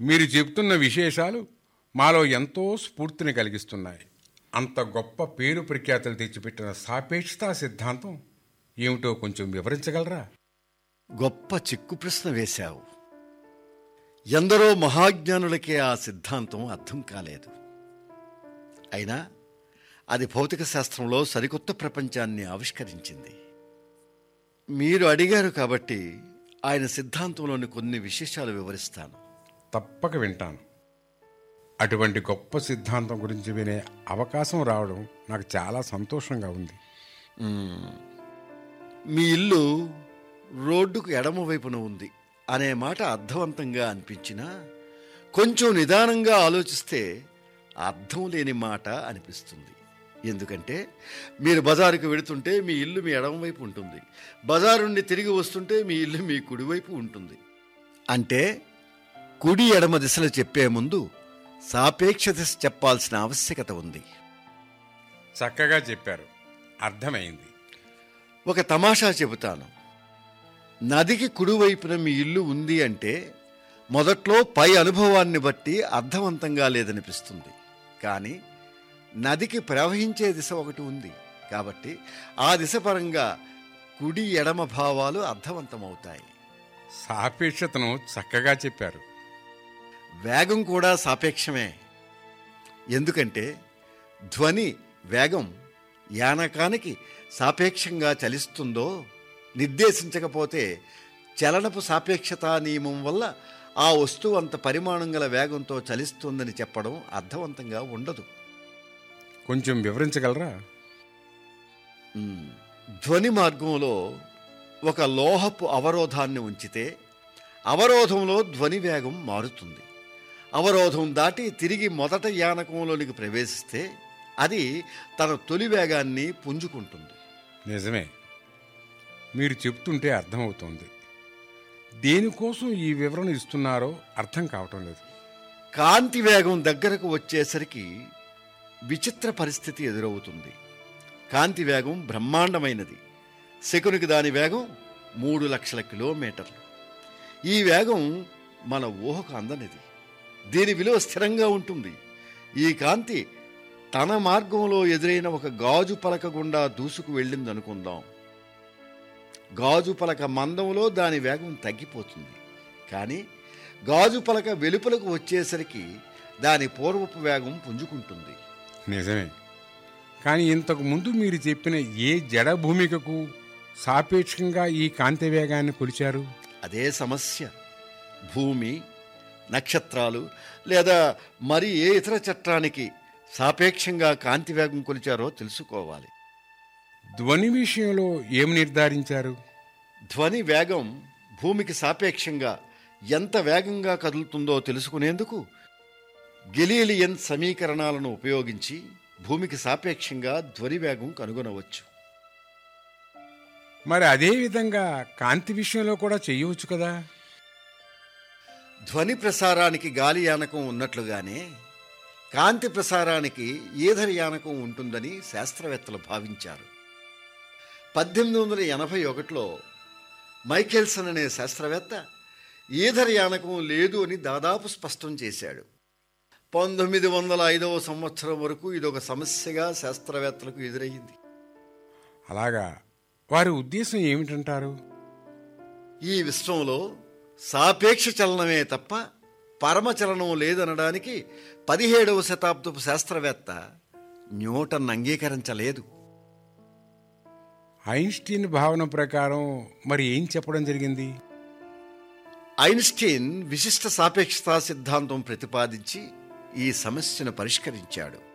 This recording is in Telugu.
మీరు చెప్తున్న విశేషాలు మాలో ఎంతో స్ఫూర్తిని కలిగిస్తున్నాయి అంత గొప్ప పేరు ప్రఖ్యాతులు తెచ్చిపెట్టిన సాపేక్షతా సిద్ధాంతం ఏమిటో కొంచెం వివరించగలరా గొప్ప చిక్కు ప్రశ్న వేశావు ఎందరో మహాజ్ఞానులకే ఆ సిద్ధాంతం అర్థం కాలేదు అయినా అది భౌతిక శాస్త్రంలో సరికొత్త ప్రపంచాన్ని ఆవిష్కరించింది మీరు అడిగారు కాబట్టి ఆయన సిద్ధాంతంలోని కొన్ని విశేషాలు వివరిస్తాను తప్పక వింటాను అటువంటి గొప్ప సిద్ధాంతం గురించి వినే అవకాశం రావడం నాకు చాలా సంతోషంగా ఉంది మీ ఇల్లు రోడ్డుకు ఎడమ వైపున ఉంది అనే మాట అర్థవంతంగా అనిపించినా కొంచెం నిదానంగా ఆలోచిస్తే అర్థం లేని మాట అనిపిస్తుంది ఎందుకంటే మీరు బజారుకు వెళుతుంటే మీ ఇల్లు మీ ఎడమ వైపు ఉంటుంది బజారు నుండి తిరిగి వస్తుంటే మీ ఇల్లు మీ కుడివైపు ఉంటుంది అంటే కుడి ఎడమ దిశలు చెప్పే ముందు సాపేక్ష దిశ చెప్పాల్సిన ఆవశ్యకత ఉంది చక్కగా చెప్పారు అర్థమైంది ఒక తమాషా చెబుతాను నదికి కుడివైపున మీ ఇల్లు ఉంది అంటే మొదట్లో పై అనుభవాన్ని బట్టి అర్థవంతంగా లేదనిపిస్తుంది కానీ నదికి ప్రవహించే దిశ ఒకటి ఉంది కాబట్టి ఆ దిశ పరంగా కుడి ఎడమ భావాలు అర్థవంతమవుతాయి సాపేక్షతను చక్కగా చెప్పారు వేగం కూడా సాపేక్షమే ఎందుకంటే ధ్వని వేగం యానకానికి సాపేక్షంగా చలిస్తుందో నిర్దేశించకపోతే చలనపు సాపేక్షతా నియమం వల్ల ఆ వస్తువు అంత పరిమాణం గల వేగంతో చలిస్తుందని చెప్పడం అర్థవంతంగా ఉండదు కొంచెం వివరించగలరా ధ్వని మార్గంలో ఒక లోహపు అవరోధాన్ని ఉంచితే అవరోధంలో ధ్వని వేగం మారుతుంది అవరోధం దాటి తిరిగి మొదట యానకంలోనికి ప్రవేశిస్తే అది తన తొలి వేగాన్ని పుంజుకుంటుంది నిజమే మీరు చెప్తుంటే అర్థమవుతోంది దేనికోసం ఈ వివరణ ఇస్తున్నారో అర్థం కావటం లేదు కాంతి వేగం దగ్గరకు వచ్చేసరికి విచిత్ర పరిస్థితి ఎదురవుతుంది కాంతి వేగం బ్రహ్మాండమైనది శకునికి దాని వేగం మూడు లక్షల కిలోమీటర్లు ఈ వేగం మన ఊహకు అందనిది దీని విలువ స్థిరంగా ఉంటుంది ఈ కాంతి తన మార్గంలో ఎదురైన ఒక గాజు పలక గుండా దూసుకు వెళ్ళిందనుకుందాం గాజు పలక మందంలో దాని వేగం తగ్గిపోతుంది కానీ గాజు పలక వెలుపలకు వచ్చేసరికి దాని పూర్వపు వేగం పుంజుకుంటుంది నిజమే కానీ ఇంతకు ముందు మీరు చెప్పిన ఏ జడ భూమికకు సాపేక్షంగా ఈ కాంతి వేగాన్ని కొలిచారు అదే సమస్య భూమి నక్షత్రాలు లేదా మరి ఏ ఇతర చట్టానికి సాపేక్షంగా కాంతి వేగం కొలిచారో తెలుసుకోవాలి ధ్వని విషయంలో ఏమి నిర్ధారించారు ధ్వని వేగం భూమికి సాపేక్షంగా ఎంత వేగంగా కదులుతుందో తెలుసుకునేందుకు గెలీలియన్ సమీకరణాలను ఉపయోగించి భూమికి సాపేక్షంగా ధ్వని వేగం కనుగొనవచ్చు మరి అదే విధంగా కాంతి విషయంలో కూడా చేయవచ్చు కదా ధ్వని ప్రసారానికి గాలి యానకం ఉన్నట్లుగానే కాంతి ప్రసారానికి ఈధర యానకం ఉంటుందని శాస్త్రవేత్తలు భావించారు పద్దెనిమిది వందల ఎనభై ఒకటిలో మైకెల్సన్ అనే శాస్త్రవేత్త ఈధర యానకం లేదు అని దాదాపు స్పష్టం చేశాడు పంతొమ్మిది వందల ఐదవ సంవత్సరం వరకు ఇదొక సమస్యగా శాస్త్రవేత్తలకు ఎదురయ్యింది అలాగా వారి ఉద్దేశం ఏమిటంటారు ఈ విశ్వంలో సాపేక్ష చలనమే తప్ప పరమచలనం లేదనడానికి పదిహేడవ శతాబ్దపు శాస్త్రవేత్త న్యూటన్ అంగీకరించలేదు ఐన్స్టీన్ భావన ప్రకారం మరి ఏం చెప్పడం జరిగింది ఐన్స్టీన్ విశిష్ట సాపేక్షతా సిద్ధాంతం ప్రతిపాదించి ఈ సమస్యను పరిష్కరించాడు